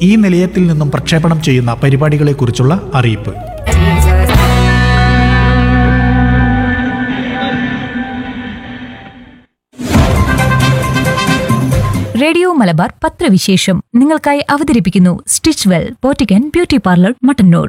ഈ നിലയത്തിൽ നിന്നും പ്രക്ഷേപണം ചെയ്യുന്ന പരിപാടികളെക്കുറിച്ചുള്ള അറിയിപ്പ് റേഡിയോ മലബാർ പത്രവിശേഷം നിങ്ങൾക്കായി അവതരിപ്പിക്കുന്നു സ്റ്റിച്ച് വെൽ പോറ്റിക്കൻ ബ്യൂട്ടി പാർലർ മട്ടന്നൂർ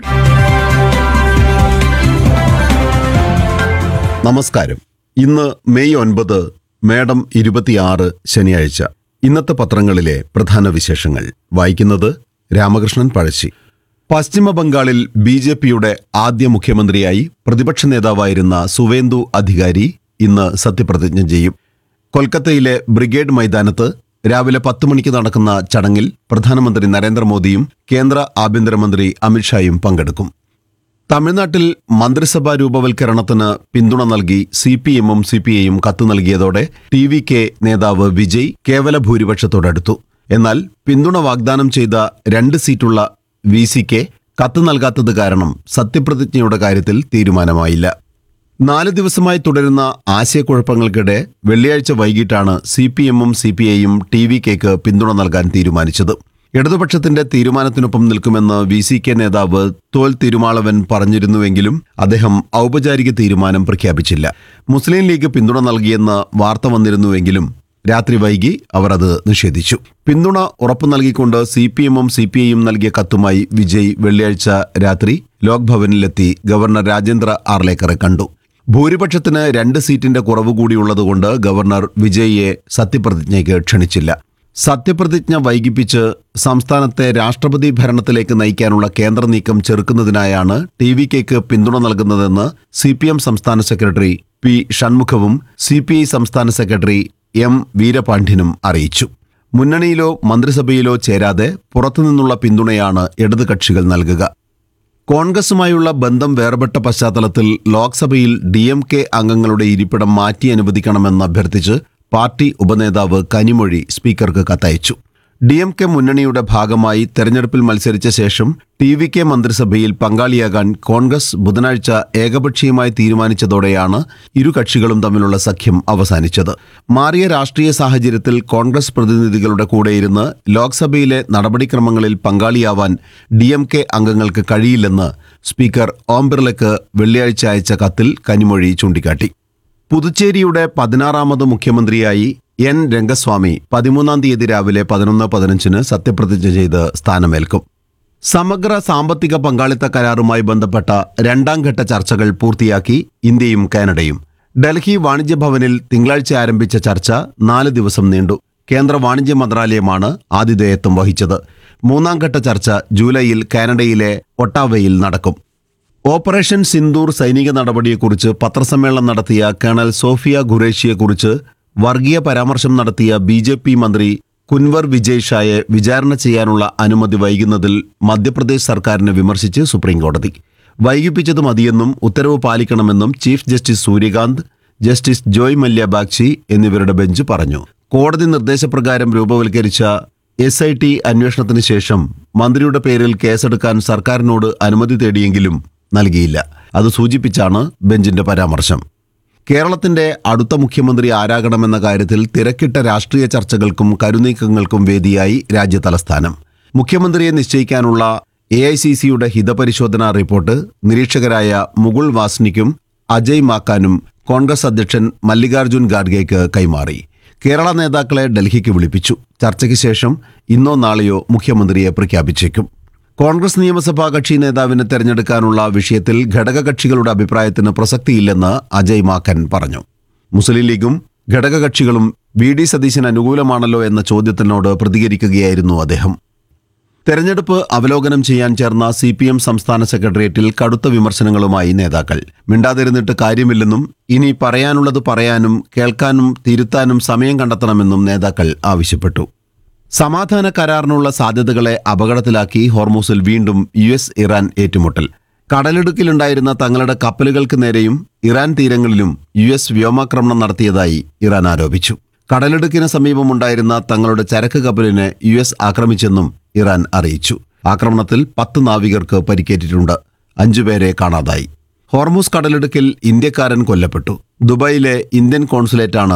നമസ്കാരം ഇന്ന് മെയ് ഒൻപത് മേഡം ഇരുപത്തിയാറ് ശനിയാഴ്ച ഇന്നത്തെ പത്രങ്ങളിലെ പ്രധാന വിശേഷങ്ങൾ വായിക്കുന്നത് രാമകൃഷ്ണൻ പഴശ്ശി പശ്ചിമ ബംഗാളിൽ ബി ജെ പിയുടെ ആദ്യ മുഖ്യമന്ത്രിയായി പ്രതിപക്ഷ നേതാവായിരുന്ന സുവേന്ദു അധികാരി ഇന്ന് സത്യപ്രതിജ്ഞ ചെയ്യും കൊൽക്കത്തയിലെ ബ്രിഗേഡ് മൈതാനത്ത് രാവിലെ പത്ത് മണിക്ക് നടക്കുന്ന ചടങ്ങിൽ പ്രധാനമന്ത്രി നരേന്ദ്രമോദിയും കേന്ദ്ര ആഭ്യന്തരമന്ത്രി അമിത്ഷായും പങ്കെടുക്കും തമിഴ്നാട്ടിൽ മന്ത്രിസഭാ രൂപവൽക്കരണത്തിന് പിന്തുണ നൽകി സി പി എമ്മും സി പി ഐയും കത്ത് നൽകിയതോടെ ടി വി കെ നേതാവ് വിജയ് കേവല ഭൂരിപക്ഷത്തോടടുത്തു എന്നാൽ പിന്തുണ വാഗ്ദാനം ചെയ്ത രണ്ട് സീറ്റുള്ള വി സിക്ക് കത്ത് നൽകാത്തത് കാരണം സത്യപ്രതിജ്ഞയുടെ കാര്യത്തിൽ തീരുമാനമായില്ല നാല് ദിവസമായി തുടരുന്ന ആശയക്കുഴപ്പങ്ങൾക്കിടെ വെള്ളിയാഴ്ച വൈകിട്ടാണ് സി പി എമ്മും സി പി ഐയും ടി വി കെക്ക് പിന്തുണ നൽകാൻ തീരുമാനിച്ചത് ഇടതുപക്ഷത്തിന്റെ തീരുമാനത്തിനൊപ്പം നിൽക്കുമെന്ന് വി സി കെ നേതാവ് തോൽ തിരുമാളവൻ പറഞ്ഞിരുന്നുവെങ്കിലും അദ്ദേഹം ഔപചാരിക തീരുമാനം പ്രഖ്യാപിച്ചില്ല മുസ്ലിം ലീഗ് പിന്തുണ നൽകിയെന്ന് വാർത്ത വന്നിരുന്നുവെങ്കിലും രാത്രി വൈകി അവർ അത് നിഷേധിച്ചു പിന്തുണ ഉറപ്പു നൽകിക്കൊണ്ട് സി പി എമ്മും സി പി ഐയും നൽകിയ കത്തുമായി വിജയ് വെള്ളിയാഴ്ച രാത്രി ലോക് ഭവനിലെത്തി ഗവർണർ രാജേന്ദ്ര ആർലേക്കറെ കണ്ടു ഭൂരിപക്ഷത്തിന് രണ്ട് സീറ്റിന്റെ കുറവ് കൂടിയുള്ളതുകൊണ്ട് ഗവർണർ വിജയിയെ സത്യപ്രതിജ്ഞയ്ക്ക് ക്ഷണിച്ചില്ല സത്യപ്രതിജ്ഞ വൈകിപ്പിച്ച് സംസ്ഥാനത്തെ രാഷ്ട്രപതി ഭരണത്തിലേക്ക് നയിക്കാനുള്ള കേന്ദ്ര നീക്കം ചെറുക്കുന്നതിനായാണ് ടി വി കെക്ക് പിന്തുണ നൽകുന്നതെന്ന് സി പി എം സംസ്ഥാന സെക്രട്ടറി പി ഷൺമുഖവും സി പി ഐ സംസ്ഥാന സെക്രട്ടറി എം വീരപാണ്ഡ്യനും അറിയിച്ചു മുന്നണിയിലോ മന്ത്രിസഭയിലോ ചേരാതെ പുറത്തുനിന്നുള്ള പിന്തുണയാണ് ഇടത് കക്ഷികൾ നൽകുക കോൺഗ്രസുമായുള്ള ബന്ധം വേർപെട്ട പശ്ചാത്തലത്തിൽ ലോക്സഭയിൽ ഡി എം കെ അംഗങ്ങളുടെ ഇരിപ്പിടം മാറ്റി അനുവദിക്കണമെന്ന് അഭ്യർത്ഥിച്ച് പാർട്ടി ഉപനേതാവ് കനിമൊഴി സ്പീക്കർക്ക് കത്തയച്ചു ഡി എം കെ മുന്നണിയുടെ ഭാഗമായി തെരഞ്ഞെടുപ്പിൽ മത്സരിച്ച ശേഷം ടി വി കെ മന്ത്രിസഭയിൽ പങ്കാളിയാകാൻ കോൺഗ്രസ് ബുധനാഴ്ച ഏകപക്ഷീയമായി തീരുമാനിച്ചതോടെയാണ് ഇരു കക്ഷികളും തമ്മിലുള്ള സഖ്യം അവസാനിച്ചത് മാറിയ രാഷ്ട്രീയ സാഹചര്യത്തിൽ കോൺഗ്രസ് പ്രതിനിധികളുടെ കൂടെയിരുന്ന് ലോക്സഭയിലെ നടപടിക്രമങ്ങളിൽ പങ്കാളിയാവാൻ ഡി എം കെ അംഗങ്ങൾക്ക് കഴിയില്ലെന്ന് സ്പീക്കർ ഓം ബിർലയ്ക്ക് വെള്ളിയാഴ്ച അയച്ച കത്തിൽ കനിമൊഴി ചൂണ്ടിക്കാട്ടി പുതുച്ചേരിയുടെ പതിനാറാമത് മുഖ്യമന്ത്രിയായി എൻ രംഗസ്വാമി പതിമൂന്നാം തീയതി രാവിലെ പതിനൊന്ന് പതിനഞ്ചിന് സത്യപ്രതിജ്ഞ ചെയ്ത് സ്ഥാനമേൽക്കും സമഗ്ര സാമ്പത്തിക പങ്കാളിത്ത കരാറുമായി ബന്ധപ്പെട്ട രണ്ടാം ഘട്ട ചർച്ചകൾ പൂർത്തിയാക്കി ഇന്ത്യയും കാനഡയും ഡൽഹി വാണിജ്യ ഭവനിൽ തിങ്കളാഴ്ച ആരംഭിച്ച ചർച്ച നാല് ദിവസം നീണ്ടു കേന്ദ്ര വാണിജ്യ മന്ത്രാലയമാണ് ആതിഥേയത്വം വഹിച്ചത് മൂന്നാം ഘട്ട ചർച്ച ജൂലൈയിൽ കാനഡയിലെ ഒട്ടാവയിൽ നടക്കും ഓപ്പറേഷൻ സിന്ദൂർ സൈനിക നടപടിയെക്കുറിച്ച് പത്രസമ്മേളനം നടത്തിയ കേണൽ സോഫിയ ഖുറേഷിയെക്കുറിച്ച് വർഗീയ പരാമർശം നടത്തിയ ബി ജെ പി മന്ത്രി കുൻവർ വിജയ് ഷായെ വിചാരണ ചെയ്യാനുള്ള അനുമതി വൈകുന്നതിൽ മധ്യപ്രദേശ് സർക്കാരിനെ വിമർശിച്ച് സുപ്രീംകോടതി വൈകിപ്പിച്ചത് മതിയെന്നും ഉത്തരവ് പാലിക്കണമെന്നും chief justice Suryakant justice Joymalya Bagchi എന്നിവരുടെ ബെഞ്ച് പറഞ്ഞു കോടതി നിർദ്ദേശപ്രകാരം രൂപവൽക്കരിച്ച എസ് ഐ ടി അന്വേഷണത്തിന് ശേഷം മന്ത്രിയുടെ പേരിൽ കേസെടുക്കാൻ സർക്കാരിനോട് അനുമതി തേടിയെങ്കിലും നൽകിയില്ല അത് സൂചിപ്പിച്ചാണ് ബെഞ്ചിന്റെ പരാമർശം കേരളത്തിന്റെ അടുത്ത മുഖ്യമന്ത്രി ആരാകണമെന്ന കാര്യത്തിൽ തിരക്കിട്ട രാഷ്ട്രീയ ചർച്ചകൾക്കും കരുനീക്കങ്ങൾക്കും വേദിയായി രാജ്യതലസ്ഥാനം മുഖ്യമന്ത്രിയെ നിശ്ചയിക്കാനുള്ള എ ഐ സി സിയുടെ ഹിതപരിശോധനാ റിപ്പോർട്ട് നിരീക്ഷകരായ മുകുൾ വാസ്നിക്കും അജയ് മാക്കാനും കോൺഗ്രസ് അധ്യക്ഷൻ മല്ലികാർജുൻ ഖാർഗെയ്ക്ക് കൈമാറി കേരള നേതാക്കളെ ഡൽഹിക്ക് വിളിപ്പിച്ചു ചർച്ചയ്ക്ക് ശേഷം ഇന്നോ നാളെയോ മുഖ്യമന്ത്രിയെ പ്രഖ്യാപിച്ചേക്കും കോൺഗ്രസ് നിയമസഭാ കക്ഷി നേതാവിനെ തെരഞ്ഞെടുക്കാനുള്ള വിഷയത്തിൽ ഘടകകക്ഷികളുടെ അഭിപ്രായത്തിന് പ്രസക്തിയില്ലെന്ന് അജയ് മാക്കൻ പറഞ്ഞു മുസ്ലിം ലീഗും ഘടകകക്ഷികളും വി ഡി സതീശന് അനുകൂലമാണല്ലോ എന്ന ചോദ്യത്തിനോട് പ്രതികരിക്കുകയായിരുന്നു അദ്ദേഹം തെരഞ്ഞെടുപ്പ് അവലോകനം ചെയ്യാൻ ചേർന്ന സി പി എം സംസ്ഥാന സെക്രട്ടേറിയറ്റിൽ കടുത്ത വിമർശനങ്ങളുമായി നേതാക്കൾ മിണ്ടാതിരുന്നിട്ട് കാര്യമില്ലെന്നും ഇനി പറയാനുള്ളത് പറയാനും കേൾക്കാനും തിരുത്താനും സമയം കണ്ടെത്തണമെന്നും നേതാക്കൾ ആവശ്യപ്പെട്ടു സമാധാന കരാറിനുള്ള സാധ്യതകളെ അപകടത്തിലാക്കി ഹോർമൂസിൽ വീണ്ടും യു എസ് ഇറാൻ ഏറ്റുമുട്ടൽ കടലിടുക്കിലുണ്ടായിരുന്ന തങ്ങളുടെ കപ്പലുകൾക്ക് നേരെയും ഇറാൻ തീരങ്ങളിലും യു എസ് വ്യോമാക്രമണം നടത്തിയതായി ഇറാൻ ആരോപിച്ചു കടലിടുക്കിന് സമീപമുണ്ടായിരുന്ന തങ്ങളുടെ ചരക്ക് കപ്പലിനെ യു എസ് ആക്രമിച്ചെന്നും ഇറാൻ അറിയിച്ചു ആക്രമണത്തിൽ പത്ത് നാവികർക്ക് പരിക്കേറ്റിട്ടുണ്ട് അഞ്ചുപേരെ കാണാതായി ഹോർമൂസ് കടലിടുക്കിൽ ഇന്ത്യക്കാരൻ കൊല്ലപ്പെട്ടു ദുബായിലെ ഇന്ത്യൻ കോൺസുലേറ്റാണ്